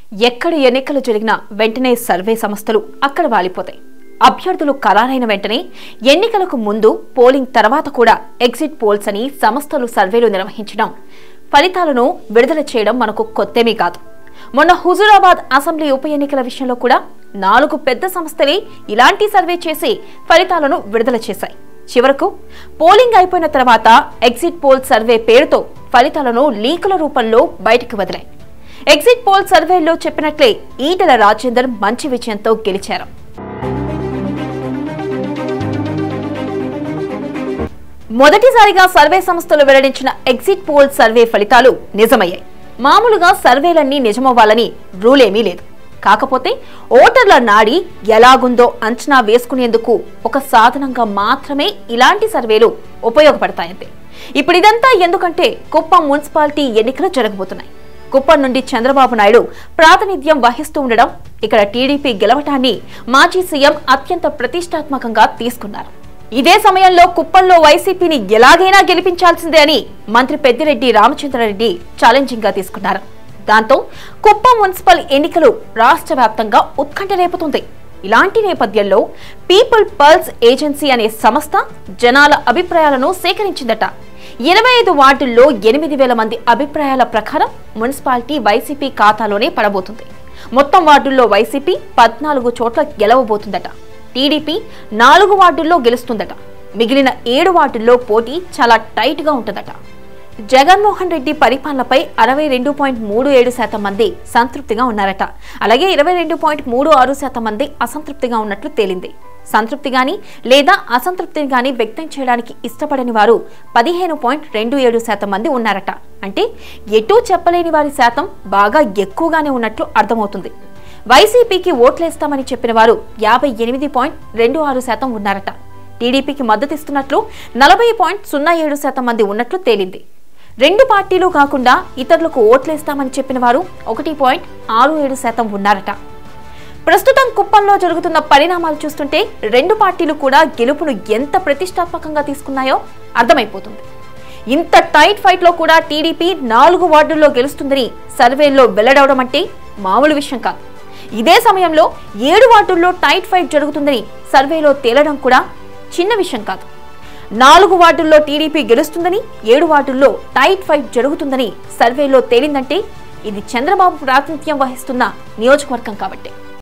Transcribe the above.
ఎక్కడ ఎన్నికలు జరిగినా వెంటనే సర్వే సంస్థలు అక్కడ వాలిపోతాయి అభ్యర్థులు ఖరారైన వెంటనే ఎన్నికలకు ముందు పోలింగ్ తర్వాత కూడా ఎగ్జిట్ పోల్స్ అని సంస్థలు సర్వేలు నిర్వహించడం ఫలితాలను విడుదల చేయడం మనకు కొత్తేమీ కాదు మొన్న హుజూరాబాద్ అసెంబ్లీ ఉప ఎన్నికల విషయంలో కూడా నాలుగు పెద్ద సంస్థలే ఇలాంటి సర్వే చేసి ఫలితాలను విడుదల చేశాయి చివరకు పోలింగ్ అయిపోయిన తర్వాత ఎగ్జిట్ పోల్ సర్వే పేరుతో ఫలితాలను లీకుల రూపంలో బయటకు వదిలాయి ఎగ్జిట్ పోల్ సర్వేలో చెప్పినట్లే ఈటల రాజేందర్ మంచి విజయంతో గెలిచారు మొదటిసారిగా సర్వే సంస్థలు వెల్లడించిన ఎగ్జిట్ పోల్ సర్వే ఫలితాలు నిజమయ్యాయి మామూలుగా సర్వేలన్నీ నిజమవ్వాలని రూల్ ఏమీ లేదు కాకపోతే ఓటర్ల నాడి ఎలాగుందో అంచనా వేసుకునేందుకు ఒక సాధనంగా మాత్రమే ఇలాంటి సర్వేలు ఉపయోగపడతాయంతే ఇప్పుడు ఇదంతా ఎందుకంటే కుప్పం మున్సిపాలిటీ ఎన్నికలు జరగబోతున్నాయి కుప్పం నుండి చంద్రబాబు నాయుడు ప్రాతినిధ్యం వహిస్తూ ఉండడం ఇక్కడ టీడీపీ గెలవటాన్ని మాజీ సీఎం అత్యంత ప్రతిష్టాత్మకంగా తీసుకున్నారు ఇదే సమయంలో కుప్పంలో వైసీపీని ఎలాగైనా గెలిపించాల్సిందే అని మంత్రి పెద్దిరెడ్డి రామచంద్రారెడ్డి ఛాలెంజింగ్ గా తీసుకున్నారు దాంతో కుప్పం మున్సిపల్ ఎన్నికలు రాష్ట్ర వ్యాప్తంగా ఉత్కంఠ రేపుతుంది ఇలాంటి నేపథ్యంలో పీపుల్ పల్స్ ఏజెన్సీ అనే సంస్థ జనాల అభిప్రాయాలను సేకరించిందట ఇరవై ఐదు వార్డుల్లో ఎనిమిది వేల మంది అభిప్రాయాల ప్రకారం మున్సిపాలిటీ వైసీపీ ఖాతాలోనే పడబోతుంది మొత్తం వార్డుల్లో వైసీపీ పద్నాలుగు చోట్ల గెలవబోతుందట టీడీపీ నాలుగు వార్డుల్లో గెలుస్తుందట మిగిలిన ఏడు వార్డుల్లో పోటీ చాలా టైట్ గా ఉంటుందట జగన్మోహన్ రెడ్డి పరిపాలనపై అరవై రెండు పాయింట్ మూడు ఏడు శాతం మంది సంతృప్తిగా ఉన్నారట అలాగే ఇరవై రెండు పాయింట్ మూడు ఆరు శాతం మంది అసంతృప్తిగా ఉన్నట్లు తేలింది సంతృప్తి గాని లేదా అసంతృప్తిని గాని వ్యక్తం చేయడానికి ఇష్టపడని వారు పదిహేను పాయింట్ రెండు ఏడు శాతం మంది ఉన్నారట అంటే ఎటూ చెప్పలేని వారి శాతం బాగా ఎక్కువగానే ఉన్నట్లు అర్థమవుతుంది వైసీపీకి ఓట్లేస్తామని చెప్పిన వారు యాభై ఎనిమిది పాయింట్ రెండు ఆరు శాతం ఉన్నారట టీడీపీకి మద్దతిస్తున్నట్లు నలభై పాయింట్ సున్నా ఏడు శాతం మంది ఉన్నట్లు తేలింది రెండు పార్టీలు కాకుండా ఇతరులకు ఓట్లేస్తామని చెప్పిన వారు ఒకటి పాయింట్ ఆరు ఏడు శాతం ఉన్నారట ప్రస్తుతం కుప్పంలో జరుగుతున్న పరిణామాలు చూస్తుంటే రెండు పార్టీలు కూడా గెలుపును ఎంత ప్రతిష్టాత్మకంగా తీసుకున్నాయో అర్థమైపోతుంది ఇంత టైట్ ఫైట్ లో కూడా టీడీపీ నాలుగు వార్డుల్లో గెలుస్తుందని సర్వేల్లో వెల్లడవడం అంటే మామూలు విషయం కాదు ఇదే సమయంలో ఏడు వార్డుల్లో టైట్ ఫైట్ జరుగుతుందని సర్వేలో తేలడం కూడా చిన్న విషయం కాదు నాలుగు వార్డుల్లో టీడీపీ గెలుస్తుందని ఏడు వార్డుల్లో టైట్ ఫైట్ జరుగుతుందని సర్వేలో తేలిందంటే ఇది చంద్రబాబు ప్రాతినిధ్యం వహిస్తున్న నియోజకవర్గం కాబట్టి